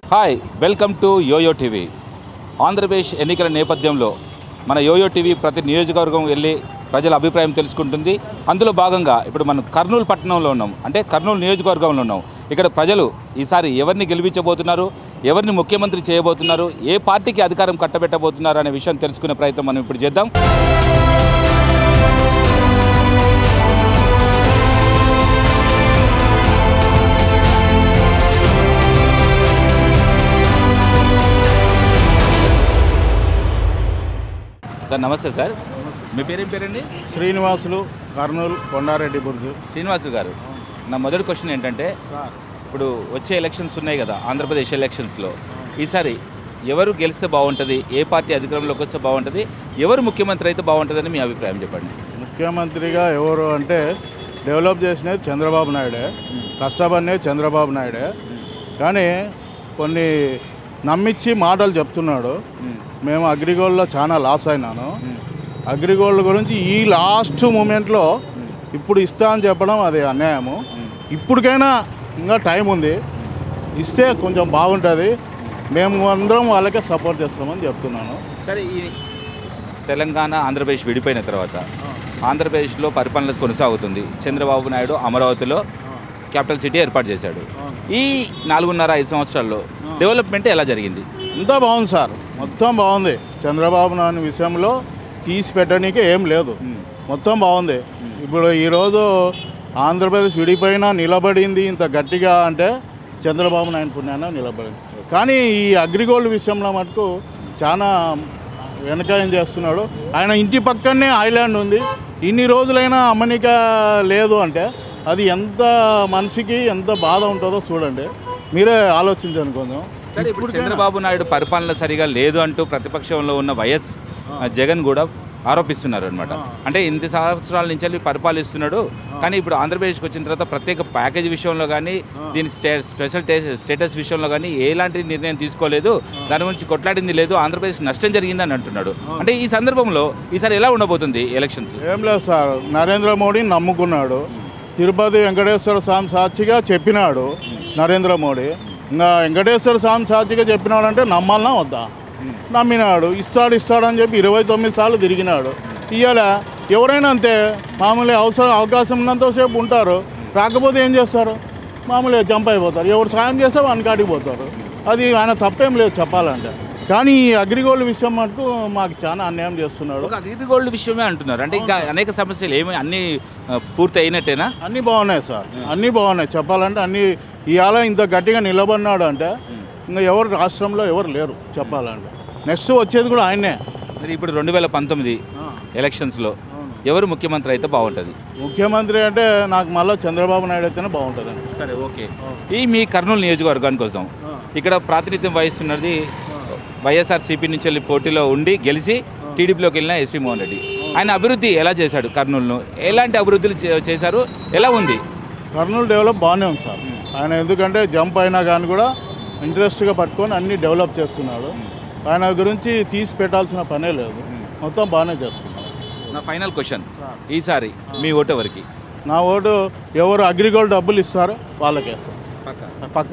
Hi welcome to yo-yo TV Andhra Pradesh ఎన్నికల నేపథ్యంలో మన యోయో టీవీ ప్రతి నియోజకవర్గం వెళ్ళి ప్రజల అభిప్రాయం తెలుసుకుంటుంది అందులో భాగంగా ఇప్పుడు మనం కర్నూలు పట్టణంలో ఉన్నాం అంటే కర్నూలు నియోజకవర్గంలో ఉన్నాం ఇక్కడ ప్రజలు ఈసారి ఎవరిని గెలిపించబోతున్నారు ఎవరిని ముఖ్యమంత్రి చేయబోతున్నారు ఏ పార్టీకి అధికారం కట్టబెట్టబోతున్నారు అనే విషయం తెలుసుకునే ప్రయత్నం మనం ఇప్పుడు చేద్దాం సార్ నమస్తే సార్ మీ పేరేం పేరండి శ్రీనివాసులు కర్నూలు కొండారెడ్డి బుర్జు శ్రీనివాసు గారు నా మొదటి క్వశ్చన్ ఏంటంటే ఇప్పుడు వచ్చే ఎలక్షన్స్ ఉన్నాయి కదా ఆంధ్రప్రదేశ్ ఎలక్షన్స్లో ఈసారి ఎవరు గెలిస్తే బాగుంటుంది ఏ పార్టీ అధికారంలోకి వస్తే బాగుంటుంది ఎవరు ముఖ్యమంత్రి అయితే బాగుంటుందని మీ అభిప్రాయం చెప్పండి ముఖ్యమంత్రిగా ఎవరు అంటే డెవలప్ చేసినది చంద్రబాబు నాయుడే కష్టపడినది చంద్రబాబు నాయుడే కానీ కొన్ని నమ్మించి మాటలు చెప్తున్నాడు మేము అగ్రిగోల్డ్లో చాలా లాస్ అయినాను అగ్రిగోల్డ్ గురించి ఈ లాస్ట్ మూమెంట్లో ఇప్పుడు ఇస్తా అని చెప్పడం అది అన్యాయము ఇప్పటికైనా ఇంకా టైం ఉంది ఇస్తే కొంచెం బాగుంటుంది మేము అందరం వాళ్ళకే సపోర్ట్ చేస్తామని చెప్తున్నాను సరే ఈ తెలంగాణ ఆంధ్రప్రదేశ్ విడిపోయిన తర్వాత ఆంధ్రప్రదేశ్లో పరిపాలన కొనసాగుతుంది చంద్రబాబు నాయుడు అమరావతిలో క్యాపిటల్ సిటీ ఏర్పాటు చేశాడు ఈ నాలుగున్నర ఐదు సంవత్సరాల్లో డెవలప్మెంట్ ఎలా జరిగింది అంతా బాగుంది సార్ మొత్తం బాగుంది చంద్రబాబు నాయుడు విషయంలో తీసి పెట్టడానికి ఏం లేదు మొత్తం బాగుంది ఇప్పుడు ఈరోజు ఆంధ్రప్రదేశ్ విడిపోయినా నిలబడింది ఇంత గట్టిగా అంటే చంద్రబాబు నాయుడు పుణ్యాన నిలబడింది కానీ ఈ అగ్రిగోల్డ్ విషయంలో మటుకు చాలా వెనకాయం చేస్తున్నాడు ఆయన ఇంటి పక్కనే ఐలాండ్ ఉంది ఇన్ని రోజులైనా అమ్మనిక లేదు అంటే అది ఎంత మనిషికి ఎంత బాధ ఉంటుందో చూడండి మీరే ఆలోచించండి కొంచెం సరే ఇప్పుడు చంద్రబాబు నాయుడు పరిపాలన సరిగా లేదు అంటూ ప్రతిపక్షంలో ఉన్న వైఎస్ జగన్ కూడా ఆరోపిస్తున్నారు అనమాట అంటే ఇన్ని సంవత్సరాల నుంచి వెళ్ళి పరిపాలిస్తున్నాడు కానీ ఇప్పుడు ఆంధ్రప్రదేశ్కి వచ్చిన తర్వాత ప్రత్యేక ప్యాకేజ్ విషయంలో కానీ దీని స్టే స్పెషల్ టే- స్టేటస్ విషయంలో కానీ ఎలాంటి నిర్ణయం తీసుకోలేదు దాని గురించి కొట్లాడింది లేదు ఆంధ్రప్రదేశ్ నష్టం జరిగిందని అంటున్నాడు అంటే ఈ సందర్భంలో ఈసారి ఎలా ఉండబోతుంది ఎలక్షన్స్ ఏం లేదు సార్ నరేంద్ర మోడీని నమ్ముకున్నాడు తిరుపతి వెంకటేశ్వర స్వామి సాక్షిగా చెప్పినాడు నరేంద్ర మోడీ ఇంకా వెంకటేశ్వర స్వామి సాక్షిగా చెప్పినాడంటే నమ్మాలనా వద్దా నమ్మినాడు ఇస్తాడు ఇస్తాడు అని చెప్పి ఇరవై తొమ్మిది సార్లు తిరిగినాడు ఇవాళ ఎవరైనా అంతే మామూలుగా అవసరం అవకాశం ఉన్నంతసేపు ఉంటారు రాకపోతే ఏం చేస్తారు మామూలుగా జంప్ అయిపోతారు ఎవరు సాయం చేస్తే వానికి కాడికి పోతారు అది ఆయన తప్పేం లేదు చెప్పాలంటే కానీ ఈ అగ్రిగోల్డ్ విషయం మటుకు మాకు చాలా అన్యాయం చేస్తున్నాడు ఒక అగ్రిగోల్డ్ విషయమే అంటున్నారు అంటే ఇంకా అనేక సమస్యలు ఏమి అన్ని ఆ, పూర్తి అయినట్టేనా అన్నీ బాగున్నాయి సార్ అన్నీ బాగున్నాయి చెప్పాలంటే అన్నీ ఇవాళ ఇంత గట్టిగా నిలబడినాడు అంటే ఇంకా ఎవరు రాష్ట్రంలో ఎవరు లేరు చెప్పాలంటే నెక్స్ట్ వచ్చేది కూడా ఆయనే మరి ఇప్పుడు రెండు వేల పంతొమ్మిది ఎలక్షన్స్లో ఎవరు ముఖ్యమంత్రి అయితే బాగుంటుంది ముఖ్యమంత్రి అంటే నాకు మళ్ళీ చంద్రబాబు నాయుడు అయితేనే బాగుంటుందండి సరే ఓకే ఈ మీ కర్నూలు నియోజకవర్గానికి వస్తాం ఇక్కడ ప్రాతినిధ్యం వహిస్తున్నది వైఎస్ఆర్సీపీ నుంచి వెళ్ళి పోటీలో ఉండి గెలిచి టీడీపీలోకి వెళ్ళిన ఎస్వి మోహన్ రెడ్డి ఆయన అభివృద్ధి ఎలా చేశాడు కర్నూలును ఎలాంటి అభివృద్ధులు చే- చేశారు ఎలా ఉంది కర్నూలు డెవలప్ బాగానే ఉంది సార్ ఆయన ఎందుకంటే జంప్ అయినా కానీ కూడా ఇంట్రెస్ట్గా పట్టుకొని అన్నీ డెవలప్ చేస్తున్నాడు ఆయన గురించి తీసి పెట్టాల్సిన పనే లేదు మొత్తం బాగానే చేస్తున్నాడు నా ఫైనల్ క్వశ్చన్ ఈసారి మీ ఓటు ఎవరికి నా ఓటు ఎవరు అగ్రిగోల్డ్ డబ్బులు ఇస్తారో వాళ్ళకి వేస్తాను పక్క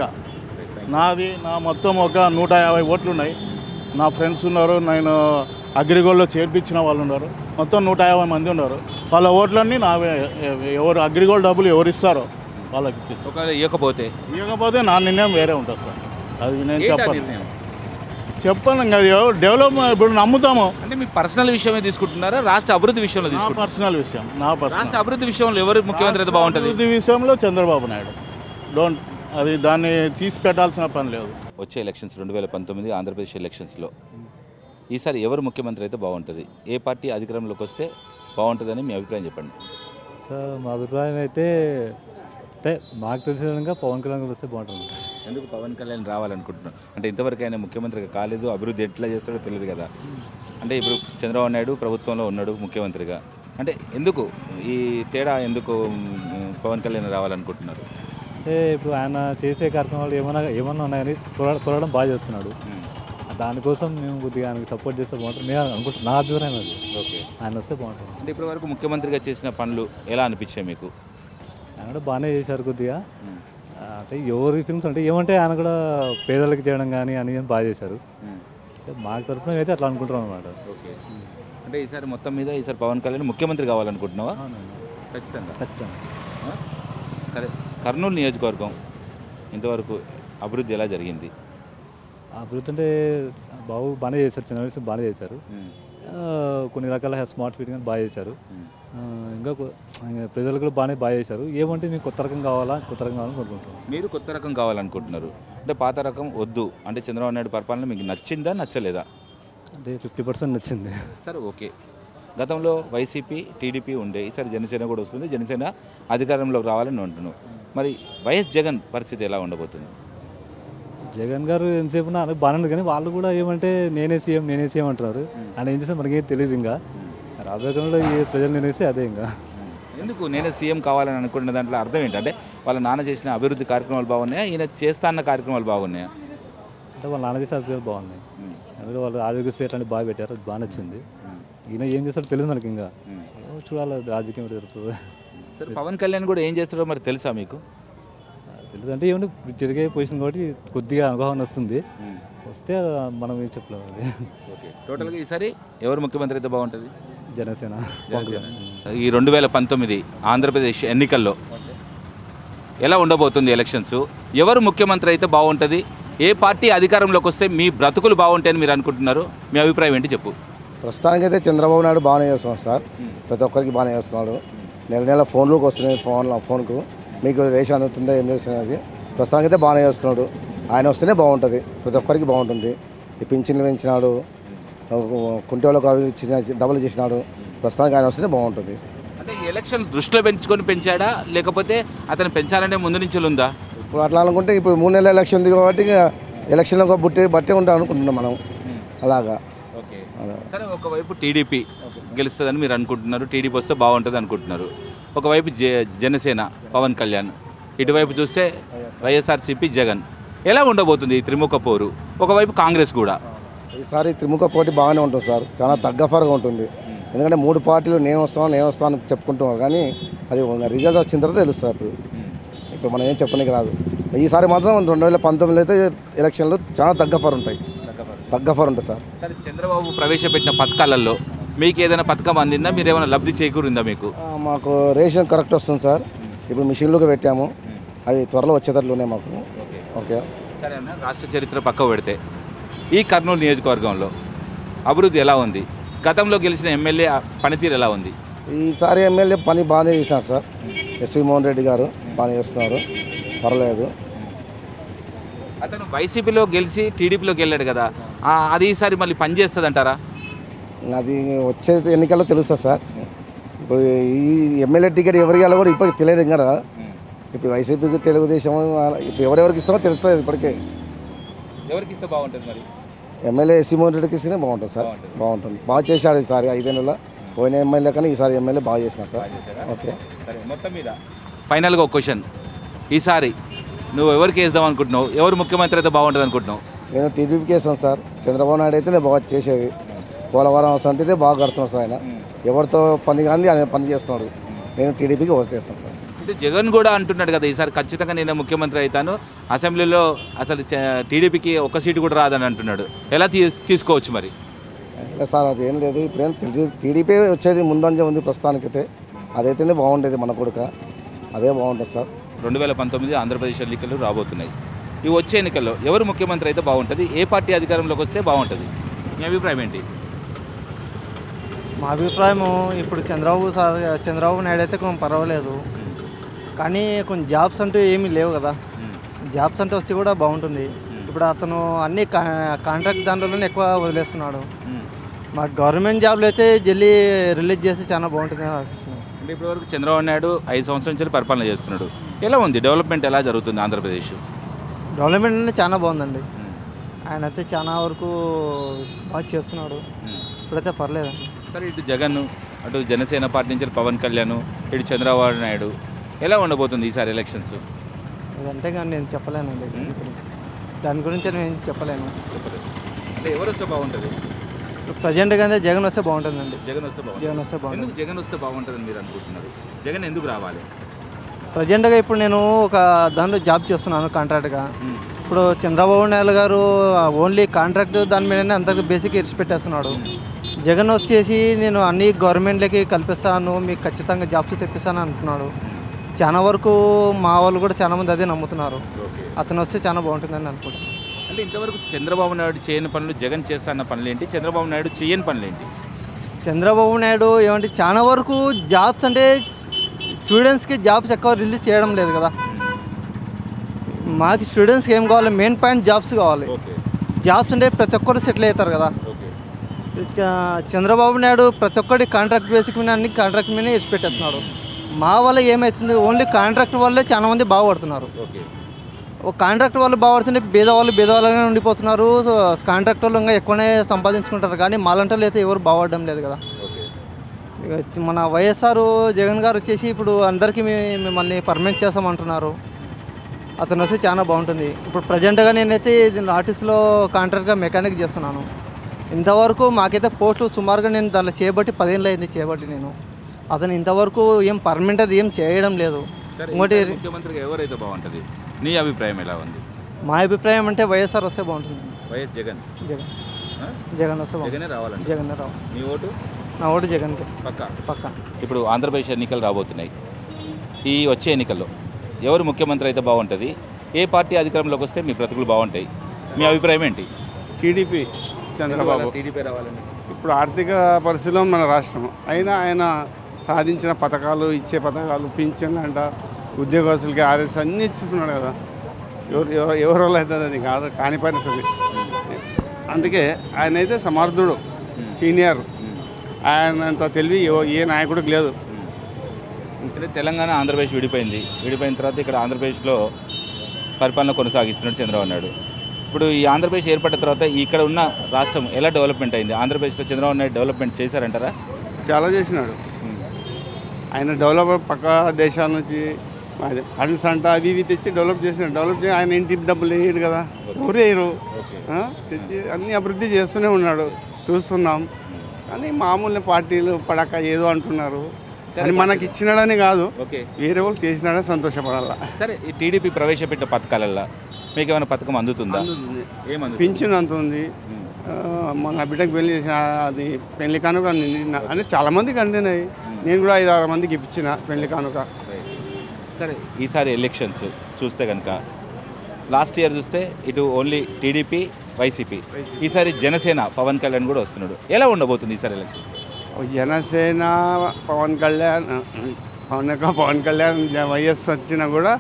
నాది నా మొత్తం ఒక నూట యాభై ఓట్లు ఉన్నాయి నా ఫ్రెండ్స్ ఉన్నారు నేను అగ్రిగోల్డ్లో చేర్పించిన వాళ్ళు ఉన్నారు మొత్తం నూట యాభై మంది ఉన్నారు వాళ్ళ ఓట్లన్నీ నావే ఎ- ఎవరు అగ్రిగోల్డ్ డబ్బులు ఎవరు ఇస్తారో వాళ్ళకి ఇప్పించు ఒకవేళ ఇవ్వకపోతే ఇవ్వకపోతే నా నిర్ణయం వేరే ఉంటుంది సార్ అది నేను ఏంటా చెప్పను నిర్ణయం? చెప్పను ఇంకా డెవలప్ ఇప్పుడు నమ్ముతాము అంటే మీ పర్సనల్ విషయమే తీసుకుంటున్నారా రాష్ట్ర అభివృద్ధి విషయంలో నా తీసుకుంటున్నారా పర్సనల్ విషయం నా పర్సనల్ రాష్ట్ర అభివృద్ధి విషయంలో ఎవరు ముఖ్యమంత్రి అయితే బాగుంటుంది అభివృద్ధి విషయంలో చంద్రబాబు నాయుడు డోంట్ అది దాన్ని తీసి పెట్టాల్సిన పని లేదు వచ్చే ఎలక్షన్స్ రెండు వేల పంతొమ్మిది ఆంధ్రప్రదేశ్ ఎలక్షన్స్లో ఈసారి ఎవరు ముఖ్యమంత్రి అయితే బాగుంటుంది ఏ పార్టీ అధికారంలోకి వస్తే బాగుంటుందని మీ అభిప్రాయం చెప్పండి సార్ మా అభిప్రాయం అయితే అంటే మాకు తెలిసిన విధంగా పవన్ కళ్యాణ్ గారు వస్తే బాగుంటుంది ఎందుకు పవన్ కళ్యాణ్ రావాలనుకుంటున్నాను అంటే ఇంతవరకు ఆయన ముఖ్యమంత్రిగా కాలేదు అభివృద్ధి ఎట్లా చేస్తాడో తెలియదు కదా అంటే ఇప్పుడు చంద్రబాబు నాయుడు ప్రభుత్వంలో ఉన్నాడు ముఖ్యమంత్రిగా అంటే ఎందుకు ఈ తేడా ఎందుకు మ్, పవన్ కళ్యాణ్ రావాలనుకుంటున్నారు అంటే ఇప్పుడు ఆయన చేసే కార్యక్రమాలు ఏమైనా ఏమన్నా ఉన్నాయని పోరా పోరాటం బాగా చేస్తున్నాడు దానికోసం మేము కొద్దిగా ఆయనకి సపోర్ట్ చేస్తే బాగుంటుంది నేను అనుకుంటున్నా నా అభిప్రాయం అది ఓకే ఆయన వస్తే బాగుంటుంది అంటే ఇప్పటివరకు ముఖ్యమంత్రిగా చేసిన పనులు ఎలా అనిపించాయి మీకు ఆయన కూడా బాగానే చేశారు కొద్దిగా ఆ, అంటే ఎవరి ఫిల్మ్స్ అంటే ఏమంటే ఆయన కూడా పేదలకు చేయడం కానీ అని ఏం బాగా చేశారు అంటే మాకు తరపున అయితే అట్లా అనుకుంటున్నాం అనమాట ఓకే అంటే ఈసారి మొత్తం మీద ఈసారి పవన్ కళ్యాణ్ ముఖ్యమంత్రి కావాలనుకుంటున్నావా ఖచ్చితంగా ఖచ్చితంగా ఆ? సరే కర్నూలు నియోజకవర్గం ఇంతవరకు అభివృద్ధి ఎలా జరిగింది అభివృద్ధి అంటే బాబు బాగానే చేశారు చిన్న వయసు బాగానే చేశారు ఆ, కొన్ని రకాల స్మార్ట్ ఫిట్ కానీ బాగా చేశారు ఆ, ఇంకా కొ- ఇంకా ప్రజలు కూడా బాగానే బాగా చేశారు ఏమంటే మీకు కొత్త రకం కావాలా కొత్త రకం కావాలని కోరుకుంటున్నాం మీరు కొత్త రకం కావాలనుకుంటున్నారు అంటే పాత రకం వద్దు అంటే చంద్రబాబు నాయుడు పరిపాలన మీకు నచ్చిందా నచ్చలేదా అంటే ఫిఫ్టీ పర్సెంట్ నచ్చింది సరే ఓకే గతంలో వైసీపీ టీడీపీ ఉండే ఈసారి జనసేన కూడా వస్తుంది జనసేన అధికారంలోకి రావాలని అంటున్నాను మరి వైఎస్ జగన్ పరిస్థితి ఎలా ఉండబోతుంది జగన్ గారు ఎంతసేపు ఉన్నా బాగానే ఉంది కానీ వాళ్ళు కూడా ఏమంటే నేనే సీఎం నేనే సీఎం అంటున్నారు ఆయన ఏం చేస్తే మనకేం తెలియదు ఇంకా రాబోయే కాలంలో ఏ ప్రజలు నేనేస్తే అదే ఇంకా ఎందుకు నేనే సీఎం కావాలని అనుకున్న దాంట్లో అర్థం ఏంటంటే వాళ్ళ నాన్న చేసిన అభివృద్ధి కార్యక్రమాలు బాగున్నాయా ఈయన చేస్తా అన్న కార్యక్రమాలు బాగున్నాయా అంటే వాళ్ళ నాన్న చేసే అభిప్రాయాలు బాగున్నాయి అందులో వాళ్ళు ఆరోగ్యశ్రీ అట్లాంటి బాగా పెట్టారు అది బాగా నచ్చింది ఈయన ఏం చేస్తాడో తెలియదు మనకి ఇంకా ఏమో చూడాలి అది రాజకీయం ఎటు జరుగుతుందో సరే పవన్ కళ్యాణ్ కూడా ఏం చేస్తాడో మరి తెలుసా మీకు తెలియదు అంటే ఏమంటే జరిగే పొజిషన్ కాబట్టి కొద్దిగా అవగాహన వస్తుంది వస్తే మనం ఏం చెప్పలేము అది ఓకే టోటల్గా ఈసారి ఎవరు ముఖ్యమంత్రి అయితే బాగుంటుంది జనసేన ఈ రెండు వేల పంతొమ్మిది ఆంధ్రప్రదేశ్ ఎన్నికల్లో ఎలా ఉండబోతుంది ఎలక్షన్స్ ఎవరు ముఖ్యమంత్రి అయితే బాగుంటుంది ఏ పార్టీ అధికారంలోకి వస్తే మీ బ్రతుకులు బాగుంటాయని మీరు అనుకుంటున్నారు మీ అభిప్రాయం ఏంటి చెప్పు ప్రస్తుతానికైతే చంద్రబాబు నాయుడు బాగానే చేస్తున్నాడు సార్ ప్రతి ఒక్కరికి బాగానే చేస్తున్నాడు నెల నెల ఫోన్లోకి వస్తున్నాయి ఫోన్ ఫోన్కు మీకు రేషన్ అందుతుందా ఏం చేస్తున్నది ప్రస్తుతానికైతే బాగానే చేస్తున్నాడు ఆయన వస్తేనే బాగుంటుంది ప్రతి ఒక్కరికి బాగుంటుంది ఈ పింఛన్లు పెంచినాడు కుంటోళ్ళకు అవి ఇచ్చిన డబ్బులు చేసినాడు ప్రస్తుతానికి ఆయన వస్తేనే బాగుంటుంది అంటే ఈ ఎలక్షన్ దృష్టిలో పెంచుకొని పెంచాడా లేకపోతే అతను పెంచాలనే ముందు నుంచి ఉందా ఇప్పుడు అట్లా అనుకుంటే ఇప్పుడు మూడు నెలల ఎలక్షన్ ఉంది కాబట్టి ఇక ఎలక్షన్లో ఒక బుట్టి బట్టే ఉంటాం అనుకుంటున్నాం మనం అలాగా ఓకే అలా. సరే ఒకవైపు టీడీపీ గెలుస్తుందని మీరు అనుకుంటున్నారు టీడీపీ వస్తే బాగుంటుంది అనుకుంటున్నారు ఒకవైపు జ జనసేన పవన్ కళ్యాణ్ ఇటువైపు చూస్తే వైఎస్ఆర్సీపీ జగన్ ఎలా ఉండబోతుంది ఈ త్రిముఖ పోరు ఒకవైపు కాంగ్రెస్ కూడా ఈసారి త్రిముఖ పోటీ బాగానే ఉంటుంది సార్ చాలా తగ్గఫరగా ఉంటుంది ఎందుకంటే మూడు పార్టీలు నేను వస్తాను నేను వస్తాను అని చెప్పుకుంటున్నారు కానీ అది రిజల్ట్ వచ్చిన తర్వాత తెలుస్తుంది అప్పుడు ఇప్పుడు మనం ఏం చెప్పడానికి రాదు ఈసారి మాత్రం రెండు వేల పంతొమ్మిదిలో అయితే ఎలక్షన్లు చాలా తగ్గఫర్ ఉంటాయి తగ్గఫర్ ఉంటుంది సార్ సరే చంద్రబాబు ప్రవేశపెట్టిన పథకాలలో మీకు ఏదైనా పథకం అందిందా మీరు ఏమైనా లబ్ధి చేకూరిందా మీకు ఆ, మాకు రేషన్ కరెక్ట్ వస్తుంది సార్ ఇప్పుడు మిషన్లుగా పెట్టాము అవి త్వరలో వచ్చేటట్లు ఉన్నాయి మాకు ఓకే సరే అన్న రాష్ట్ర చరిత్ర పక్క పెడితే ఈ కర్నూలు నియోజకవర్గంలో అభివృద్ధి ఎలా ఉంది గతంలో గెలిచిన ఎమ్మెల్యే పనితీరు ఎలా ఉంది ఈసారి ఎమ్మెల్యే పని బాగానే చేసినారు సార్ ఎస్వి మోహన్ రెడ్డి గారు బాగానే చేస్తున్నారు పర్వాలేదు అతను వైసీపీలో గెలిచి టీడీపీలోకి వెళ్ళాడు కదా ఆ, అది ఈసారి మళ్ళీ పని చేస్తుంది అంటారా అది వచ్చే ఎన్నికల్లో తెలుస్తుంది సార్ ఇప్పుడు ఈ ఎమ్మెల్యే టికెట్ ఎవరికి వెళ్ళాలో కూడా ఇప్పటికి తెలియదు ఇంకా ఇప్పుడు వైసీపీకి తెలుగుదేశం ఇప్పుడు ఎవరెవరికి ఇస్తామో తెలుస్తుంది ఇప్పటికే ఎవరికి ఇస్తే బాగుంటుంది మరి ఎమ్మెల్యే ఎస్సీ మోహన్ రెడ్డికి ఇస్తేనే బాగుంటుంది సార్ బాగుంటుంది బాగా చేశాడు ఈసారి ఐదేళ్ళలో పోయిన ఎమ్మెల్యే కానీ ఈసారి ఎమ్మెల్యే బాగా చేసినాడు సార్ ఓకే సరే మొత్తం మీద ఫైనల్గా ఒక క్వశ్చన్ ఈసారి నువ్వు ఎవరికి వేద్దాం అనుకుంటున్నావు ఎవరు ముఖ్యమంత్రి అయితే బాగుంటుంది అనుకుంటున్నావు నేను టీడీపీకి వేస్తాను సార్ చంద్రబాబు నాయుడు అయితే నేను బాగా చేసేది పోలవరం అంటే బాగా కడుతున్నాడు సార్ ఆయన ఎవరితో పని కానీ ఆయన పని చేస్తున్నాడు నేను టీడీపీకి ఓటేస్తాను సార్ అంటే జగన్ కూడా అంటున్నాడు కదా ఈసారి ఖచ్చితంగా నేను ముఖ్యమంత్రి అవుతాను అసెంబ్లీలో అసలు చ- టీడీపీకి ఒక్క సీటు కూడా రాదని అంటున్నాడు ఎలా తీస్ తీసుకోవచ్చు మరి అంటే సార్ అది ఏం లేదు ఇప్పుడేం టీడీపీ వచ్చేది ముందంజ ఉంది ప్రస్తుతానికైతే అదైతేనే బాగుండేది మన కొడుక అదే బాగుంటుంది సార్ రెండు వేల పంతొమ్మిది ఆంధ్రప్రదేశ్ ఎన్నికలు రాబోతున్నాయి ఈ వచ్చే ఎన్నికల్లో ఎవరు ముఖ్యమంత్రి అయితే బాగుంటుంది ఏ పార్టీ అధికారంలోకి వస్తే బాగుంటుంది మీ అభిప్రాయం ఏంటి మా అభిప్రాయం ఇప్పుడు చంద్రబాబు సార్ చంద్రబాబు నాయుడు అయితే కొంచెం పర్వాలేదు కానీ కొన్ని జాబ్స్ అంటూ ఏమీ లేవు కదా జాబ్స్ అంటే వస్తే కూడా బాగుంటుంది ఇప్పుడు అతను అన్ని కా- కాంట్రాక్ట్ దాంట్లోనే ఎక్కువ వదిలేస్తున్నాడు మా గవర్నమెంట్ జాబ్లు అయితే జల్దీ రిలీజ్ చేస్తే చాలా బాగుంటుంది అని ఆశిస్తున్నాను అంటే ఇప్పటివరకు చంద్రబాబు నాయుడు ఐదు సంవత్సరాల నుంచి పరిపాలన చేస్తున్నాడు ఎలా ఉంది డెవలప్మెంట్ ఎలా జరుగుతుంది ఆంధ్రప్రదేశ్ డెవలప్మెంట్ అనేది చాలా బాగుందండి ఆయన అయితే చాలా వరకు బాగా చేస్తున్నాడు ఇప్పుడైతే పర్లేదండి సరే ఇటు జగన్ అటు జనసేన పార్టీ నుంచి పవన్ కళ్యాణ్ ఇటు చంద్రబాబు నాయుడు ఎలా ఉండబోతుంది ఈసారి ఎలక్షన్స్ ఇదంటే కానీ నేను చెప్పలేనండి దాని గురించి దాని గురించి నేను చెప్పలేను అంటే ఎవరు వస్తే బాగుంటుంది ప్రజెంట్గా అయితే జగన్ వస్తే బాగుంటుందండి జగన్ వస్తే బాగుంటుంది జగన్ వస్తే బాగుంటుంది ఎందుకు జగన్ వస్తే బాగుంటుందని మీరు అనుకుంటున్నారు జగన్ ఎందుకు రావాలి ప్రజెంట్గా ఇప్పుడు నేను ఒక దాంట్లో జాబ్ చేస్తున్నాను కాంట్రాక్ట్గా ఇప్పుడు చంద్రబాబు నాయుడు గారు ఓన్లీ కాంట్రాక్ట్ దాని మీదనే అందరికి బేసిక్ ఇరిచి పెట్టేస్తున్నాడు జగన్ వచ్చేసి నేను అన్ని గవర్నమెంట్లకి కల్పిస్తాను మీకు ఖచ్చితంగా జాబ్స్ తెప్పిస్తాను అంటున్నాడు చాలా వరకు మా వాళ్ళు కూడా చాలా మంది అదే నమ్ముతున్నారు ఓకే అతను వస్తే చాలా బాగుంటుందని అనుకుంటున్నాను అంటే ఇంతవరకు చంద్రబాబు నాయుడు చేయని పనులు జగన్ చేస్తాన్న పనులు ఏంటి చంద్రబాబు నాయుడు చేయని పనులు ఏంటి చంద్రబాబు నాయుడు ఏమంటే చాలా వరకు జాబ్స్ అంటే స్టూడెంట్స్కి జాబ్స్ ఎక్కువ రిలీజ్ చేయడం లేదు కదా మాకు స్టూడెంట్స్కి ఏం కావాలి మెయిన్ పాయింట్ జాబ్స్ కావాలి ఓకే జాబ్స్ అంటే ప్రతి ఒక్కరు సెటిల్ అవుతారు కదా ఓకే చ- చంద్రబాబు నాయుడు ప్రతి ఒక్కటి కాంట్రాక్ట్ బేసిక్ మీద అన్ని కాంట్రాక్ట్ మీదనే ఇచ్చిపెట్టేస్తున్నాడు మా వల్ల ఏమవుతుంది ఓన్లీ కాంట్రాక్ట్ వల్లే చాలా మంది బాగుపడుతున్నారు ఓకే ఒక కాంట్రాక్ట్ వాళ్ళు బాగుపడుతుంటే బీదవాళ్ళు బీదవాళ్ళనే ఉండిపోతున్నారు సో కాంట్రాక్ట్ వాళ్ళు ఇంకా ఎక్కువనే సంపాదించుకుంటారు కానీ మాలంటలు అయితే ఎవరు బాగుపడడం లేదు కదా ఓకే ఇక మన వైఎస్ఆర్ జగన్ గారు వచ్చేసి ఇప్పుడు అందరికీ మీ- మిమ్మల్ని పర్మనెంట్ చేస్తామంటున్నారు అతను వస్తే చాలా బాగుంటుంది ఇప్పుడు ప్రజెంట్గా నేనైతే దీని ఆర్టిస్ట్లో కాంట్రాక్ట్గా మెకానిక్ చేస్తున్నాను ఇంతవరకు మాకైతే పోస్టులు సుమారుగా నేను దాంట్లో చేయబట్టి పదేళ్ళు అయింది చేయబట్టి నేను అతను ఇంతవరకు ఏం పర్మనెంట్ అది ఏం చేయడం లేదు సరే ఇంకోటి ఈసారి ముఖ్యమంత్రిగా ఎవరైతే బాగుంటుంది నీ అభిప్రాయం ఎలా ఉంది మా అభిప్రాయం అంటే వైఎస్ఆర్ వస్తే బాగుంటుంది వైఎస్ జగన్ జగన్ ఆ? జగన్ వస్తే బాగుంటుంది జగనే రావాలండి జగన్ రావు నీ ఓటు నా ఓటు జగన్కి పక్క పక్క ఇప్పుడు ఆంధ్రప్రదేశ్ ఎన్నికలు రాబోతున్నాయి ఈ వచ్చే ఎన్నికల్లో ఎవరు ముఖ్యమంత్రి అయితే బాగుంటుంది ఏ పార్టీ అధికారంలోకి వస్తే మీ బ్రతుకులు బాగుంటాయి మీ అభిప్రాయం ఏంటి టీడీపీ చంద్రబాబు టీడీపీ రావాలండి ఇప్పుడు ఆర్థిక పరిస్థితిలో మన రాష్ట్రం అయినా ఆయన సాధించిన పథకాలు ఇచ్చే పథకాలు పింఛన్లు అంట ఉద్యోగస్తులకి ఆర్ఎస్ అన్నీ ఇచ్చిస్తున్నాడు కదా ఎవరు ఎవరు ఎవరి వల్ల అవుతుంది అది కాదు కాని పరిస్థితి అందుకే ఆయన అయితే సమర్థుడు సీనియర్ ఆయన అంత తెలివి ఎవ- ఏ నాయకుడికి లేదు అంటే తెలంగాణ ఆంధ్రప్రదేశ్ విడిపోయింది విడిపోయిన తర్వాత ఇక్కడ ఆంధ్రప్రదేశ్లో పరిపాలన కొనసాగిస్తున్నాడు చంద్రబాబు నాయుడు ఇప్పుడు ఈ ఆంధ్రప్రదేశ్ ఏర్పడిన తర్వాత ఇక్కడ ఉన్న రాష్ట్రం ఎలా డెవలప్మెంట్ అయింది ఆంధ్రప్రదేశ్లో చంద్రబాబు నాయుడు డెవలప్మెంట్ చేశారంటారా చాలా చేసినాడు ఆయన డెవలప్ పక్క దేశాల నుంచి అదే ఫండ్స్ అంట అవి ఇవి తెచ్చి డెవలప్ చేసినాడు డెవలప్ చేసి ఆయన ఇంటి డబ్బులు వేయడు కదా ఎవరు వేయరు ఓకే ఆ? తెచ్చి అన్ని అభివృద్ధి చేస్తూనే ఉన్నాడు చూస్తున్నాం కానీ మామూలు పార్టీలు పడక ఏదో అంటున్నారు అని మనకి ఇచ్చినాడని కాదు ఓకే వేరే వాళ్ళు చేసినాడని సంతోషపడాల సరే ఈ టీడీపీ ప్రవేశపెట్టిన పథకాలల్లో మీకు ఏమైనా పథకం అందుతుందా ఏమంది పింఛన్ అంత ఉంది ఆ, మన బిడ్డకు పెళ్లి చేసిన అది పెళ్లి కానుక అందింది. నా- అని చాలా మందికి అందినాయి నేను కూడా ఐదు ఆరు మందికి ఇప్పించిన పెళ్లి కానుక సరే ఈసారి ఎలక్షన్స్ చూస్తే కనుక లాస్ట్ ఇయర్ చూస్తే ఇటు ఓన్లీ టీడీపీ వైసీపీ ఈసారి జనసేన పవన్ కళ్యాణ్ కూడా వస్తున్నాడు ఎలా ఉండబోతుంది ఈసారి ఎలక్షన్ జనసేన పవన్ కళ్యాణ్ పవన్ పవన్ కళ్యాణ్ జ- వైఎస్ వచ్చినా కూడా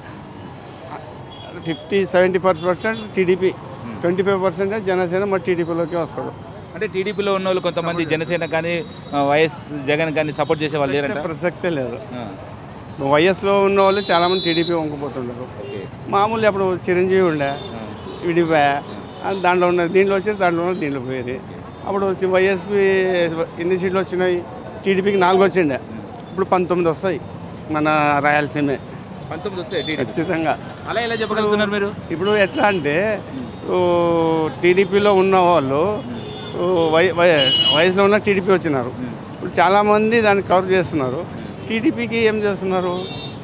fifty seventy percent TDP twenty five percent Janasena మరి టీడీపీలోకి వస్తాడు అంటే టీడీపీలో ఉన్న వాళ్ళు కొంతమంది జనసేన కానీ ఆ, వైఎస్ జగన్ కానీ సపోర్ట్ చేసే వాళ్ళు లేరంట ప్రసక్తే లేదు ఆ, వైఎస్లో ఉన్న వాళ్ళు చాలామంది టీడీపీ వంకపోతుంటారు ఓకే మామూలు అప్పుడు చిరంజీవి ఉండే విడిపోయా ఆ దాంట్లో ఉన్న దీంట్లో వచ్చి దాంట్లో ఉన్న దీంట్లో పోయి అప్పుడు వచ్చి వైఎస్పీ ఎన్ని సీట్లు వచ్చినాయి టీడీపీకి నాలుగు వచ్చిండే ఇప్పుడు పంతొమ్మిది వస్తాయి మన రాయలసీమే పంతొమ్మిది వస్తాయి టీడీపీ ఖచ్చితంగా అలా ఎలా చెప్పగలుగుతున్నారు మీరు ఇప్పుడు ఎట్లా అంటే ఓ, టీడీపీలో ఉన్న వాళ్ళు ఓ, వై వై వయసులో ఉన్న టీడీపీ వచ్చినారు ఇప్పుడు చాలామంది దాన్ని కవర్ చేస్తున్నారు టీడీపీకి ఏం చేస్తున్నారు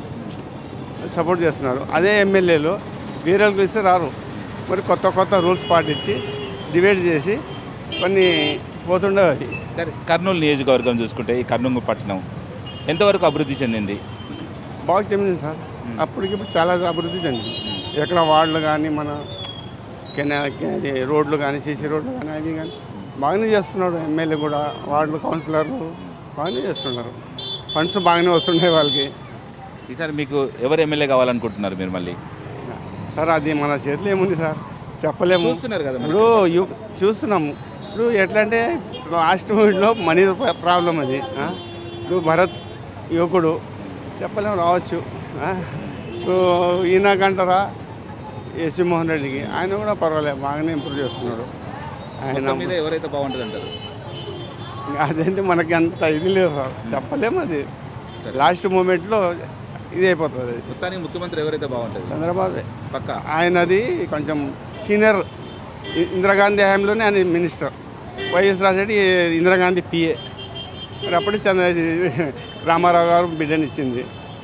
సపోర్ట్ చేస్తున్నారు అదే ఎమ్మెల్యేలు వేరే వాళ్ళకి ఇస్తే రారు మరి కొత్త కొత్త రూల్స్ పాటించి డివైడ్ చేసి కొన్ని పోతుండేవి అవి సరే కర్నూలు నియోజకవర్గం చూసుకుంటే ఈ కర్నూలు పట్టణం ఎంతవరకు అభివృద్ధి చెందింది బాగా చెందింది సార్ అప్పటికిప్పుడు చాలా అభివృద్ధి చెందింది ఎక్కడ వార్డులు కానీ మన కెనా అది రోడ్లు కానీ సీసీ రోడ్లు కానీ అవి కానీ బాగానే చేస్తున్నాడు ఎమ్మెల్యే కూడా వార్డులు కౌన్సిలర్లు బాగానే చేస్తున్నారు ఫండ్స్ బాగానే వస్తున్నాయి వాళ్ళకి ఈసారి మీకు ఎవరు ఎమ్మెల్యే కావాలనుకుంటున్నారు మీరు మళ్ళీ సార్ అది మన చేతిలో ఏముంది సార్ చెప్పలేము చూస్తున్నారు కదా మరి. ఇప్పుడు యు- చూస్తున్నాము ఇప్పుడు ఎట్లా అంటే లాస్ట్ మూమెంట్లో మనీ ప్రాబ్లం అది ఆ? ఇప్పుడు భరత్ యువకుడు చెప్పలేము రావచ్చు ఆ? ఇప్పుడు ఈయనకంటారా ఎస్వి మోహన్ రెడ్డికి ఆయన కూడా పర్వాలేదు బాగానే ఇంప్రూవ్ చేస్తున్నాడు ఆయన మొత్తం మీద ఎవరైతే బాగుంటుంది అంటారు అదేంటి మనకి అంత ఇది లేదు సార్ చెప్పలేము అది సరే. లాస్ట్ మూమెంట్లో ఇది అయిపోతుంది అది మొత్తానికి ముఖ్యమంత్రి ఎవరైతే బాగుంటుంది చంద్రబాబు పక్క ఆయనది కొంచెం సీనియర్ ఇ- ఇందిరాగాంధీ హయాంలోనే ఆయన minister YS Raja Reddy Indira Gandhi PA మరి అప్పటి చంద్ర రామారావు గారు బిడ్డనిచ్చింది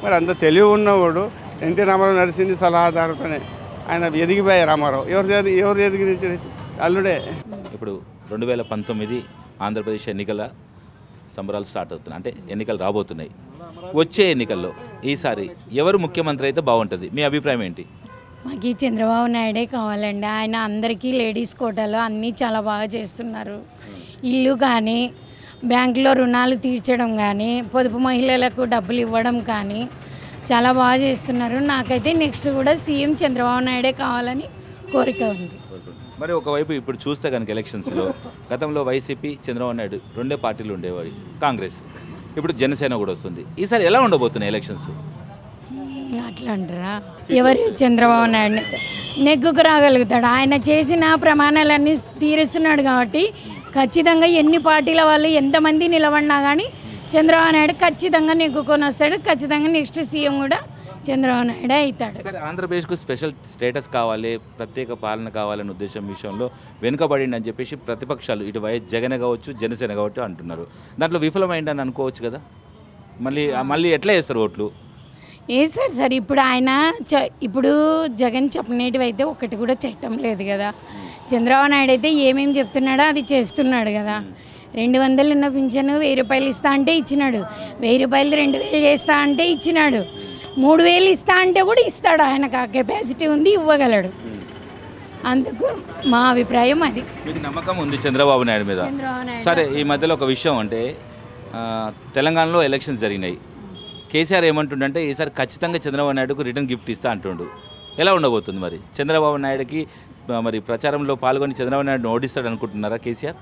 మరి అంత తెలివి ఉన్నవాడు ఎన్టీ రామారావు నడిచింది సలహాదారుతోనే ఆయన ఎదిగిపోయారు రామారావు ఎవరు ఎది- ఎవరు ఎదిగి అల్లుడే ఇప్పుడు రెండు వేల పంతొమ్మిది ఆంధ్రప్రదేశ్ ఎన్నికల సంబరాలు స్టార్ట్ అవుతున్నాయి అంటే ఎన్నికలు రాబోతున్నాయి వచ్చే ఎన్నికల్లో ఈసారి ఎవరు ముఖ్యమంత్రి అయితే బాగుంటుంది మీ అభిప్రాయం ఏంటి మాకు ఈ చంద్రబాబు నాయుడే కావాలండి ఆయన అందరికీ లేడీస్ కోటాలో అన్నీ చాలా బాగా చేస్తున్నారు ఇల్లు కానీ బ్యాంకులో రుణాలు తీర్చడం కానీ పొదుపు మహిళలకు డబ్బులు ఇవ్వడం కానీ చాలా బాగా చేస్తున్నారు నాకైతే నెక్స్ట్ కూడా సీఎం చంద్రబాబు నాయుడే కావాలని కోరిక ఉంది మరి ఒకవైపు ఇప్పుడు చూస్తే కనుక ఎలక్షన్స్లో గతంలో వైసీపీ చంద్రబాబు నాయుడు రెండే పార్టీలు ఉండేవాడు కాంగ్రెస్ ఇప్పుడు జనసేన కూడా వస్తుంది ఈసారి ఎలా ఉండబోతున్నాయి ఎలక్షన్స్ అట్లా అంటారా ఎవరు చంద్రబాబు నాయుడు నెగ్గుకు రాగలుగుతాడు ఆయన చేసిన ప్రమాణాలన్నీ తీరుస్తున్నాడు కాబట్టి ఖచ్చితంగా ఎన్ని పార్టీల వాళ్ళు ఎంతమంది నిలబడినా కానీ చంద్రబాబు నాయుడు ఖచ్చితంగా నెగ్గుకొని వస్తాడు ఖచ్చితంగా నెక్స్ట్ సీఎం కూడా చంద్రబాబు నాయుడే అవుతాడు సరే ఆంధ్రప్రదేశ్కు స్పెషల్ స్టేటస్ కావాలి ప్రత్యేక పాలన కావాలనే ఉద్దేశం విషయంలో వెనుకబడింది అని చెప్పేసి ప్రతిపక్షాలు ఇటు వైఎస్ జగన్ కావచ్చు జనసేన కావచ్చు అంటున్నారు దాంట్లో విఫలమైందని అనుకోవచ్చు కదా మళ్ళీ మళ్ళీ ఎట్లా వేస్తారు ఓట్లు ఏ సార్ సార్ ఇప్పుడు ఆయన చ- ఇప్పుడు జగన్ చెప్పనేటివి అయితే ఒకటి కూడా చేయటం లేదు కదా చంద్రబాబు నాయుడు అయితే ఏమేమి చెప్తున్నాడో అది చేస్తున్నాడు కదా రెండు వందలు ఉన్న పింఛను వెయ్యి రూపాయలు ఇస్తా అంటే ఇచ్చినాడు వెయ్యి రూపాయలు రెండు వేలు చేస్తా అంటే ఇచ్చినాడు మూడు వేలు ఇస్తా అంటే కూడా ఇస్తాడు ఆయనకు ఆ కెపాసిటీ ఉంది ఇవ్వగలడు అందుకు మా అభిప్రాయం అది మీకు నమ్మకం ఉంది చంద్రబాబు నాయుడు మీద చంద్రబాబు నాయుడు సరే ఈ మధ్యలో ఒక విషయం అంటే ఆ, తెలంగాణలో ఎలక్షన్స్ జరిగినాయి కేసీఆర్ ఏమంటుండంటే ఈసారి ఖచ్చితంగా చంద్రబాబు నాయుడుకు రిటర్న్ గిఫ్ట్ ఇస్తా అంటుండు ఎలా ఉండబోతుంది మరి చంద్రబాబు నాయుడుకి ఆ, మరి ప్రచారంలో పాల్గొని చంద్రబాబు నాయుడుని ఓడిస్తాడు అనుకుంటున్నారా కేసీఆర్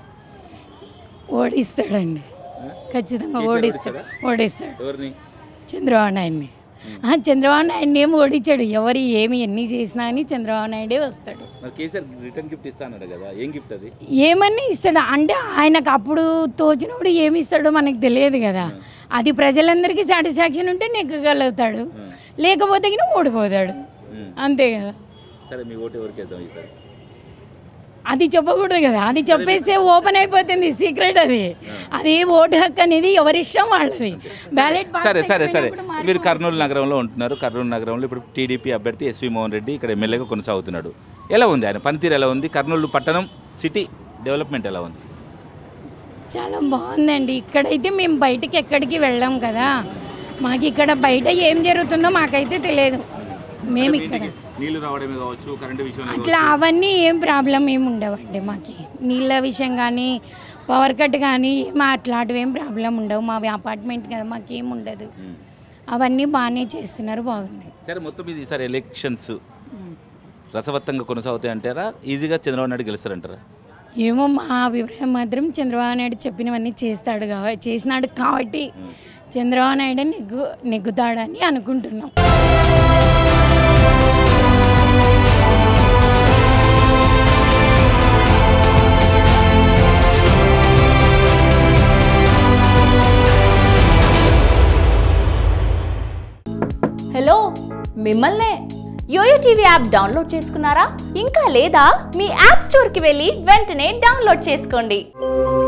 ఓడిస్తాడండి ఖచ్చితంగా కేసీఆర్ ఓడిస్తాడు ఓడిస్తాడు ఎవరిని చంద్రబాబు నాయుడిని ఆ, చంద్రబాబు నాయుడిని ఏం ఓడించాడు ఎవరు ఏమి ఎన్ని చేసినా అని చంద్రబాబు నాయుడే వస్తాడు మరి కేసీఆర్ రిటర్న్ గిఫ్ట్ ఇస్తా అన్నాడు కదా ఏం గిఫ్ట్ అది ఏమన్నా ఇస్తాడు అంటే ఆయనకు అప్పుడు తోచినప్పుడు ఏమి ఇస్తాడో మనకు తెలియదు కదా అది ప్రజలందరికీ సాటిస్ఫాక్షన్ ఉంటే నెగ్గగలుగుతాడు లేకపోతే గిన ఓడిపోతాడు అంతే కదా సరే మీ ఓటు ఎవరికి వేద్దాం ఈసారి అది చెప్పకూడదు కదా అది చెప్పేస్తే ఓపెన్ అయిపోతుంది సీక్రెట్ అది అది ఓటు హక్కు అనేది ఎవరి ఇష్టం వాళ్ళది బ్యాలెట్ సరే సరే సరే మీరు కర్నూలు నగరంలో ఉంటున్నారు కర్నూలు నగరంలో ఇప్పుడు టీడీపీ అభ్యర్థి ఎస్వి మోహన్ రెడ్డి ఇక్కడ ఎమ్మెల్యేగా కొనసాగుతున్నాడు ఎలా ఉంది ఆయన పనితీరు ఎలా ఉంది కర్నూలు పట్టణం సిటీ డెవలప్మెంట్ ఎలా ఉంది చాలా బాగుందండి ఇక్కడైతే మేము బయటికి ఎక్కడికి వెళ్ళాం కదా మాకు ఇక్కడ బయట ఏం జరుగుతుందో మాకైతే తెలియదు మేము ఇక్కడ నీళ్లు రావడమే కావచ్చు కరెంటు విషయంలో అట్లా అవన్నీ ఏం ప్రాబ్లం ఏమి ఉండవండి మాకి నీళ్ళ విషయం కానీ పవర్ కట్ కానీ మా అట్లాంటివి ఏం ప్రాబ్లం ఉండవు మా అపార్ట్మెంట్ కదా మాకేం ఉండదు అవన్నీ బాగానే చేస్తున్నారు బాగున్నాయి సరే మొత్తం ఇది ఈసారి ఎలక్షన్స్ రసవత్తంగా కొనసాగుతాయి అంటారా ఈజీగా చంద్రబాబు నాయుడు గెలుస్తారంటారా ఏమో మా అభిప్రాయం మాత్రం చంద్రబాబు నాయుడు చెప్పినవన్నీ చేస్తాడు కాబట్టి చేసినాడు కాబట్టి చంద్రబాబు నాయుడు నెగ్గు నెగ్గుతాడని అనుకుంటున్నాం హలో మిమ్మల్నే యోయో టీవీ యాప్ డౌన్లోడ్ చేసుకున్నారా ఇంకా లేదా మీ యాప్ స్టోర్కి వెళ్ళి వెంటనే డౌన్లోడ్ చేసుకోండి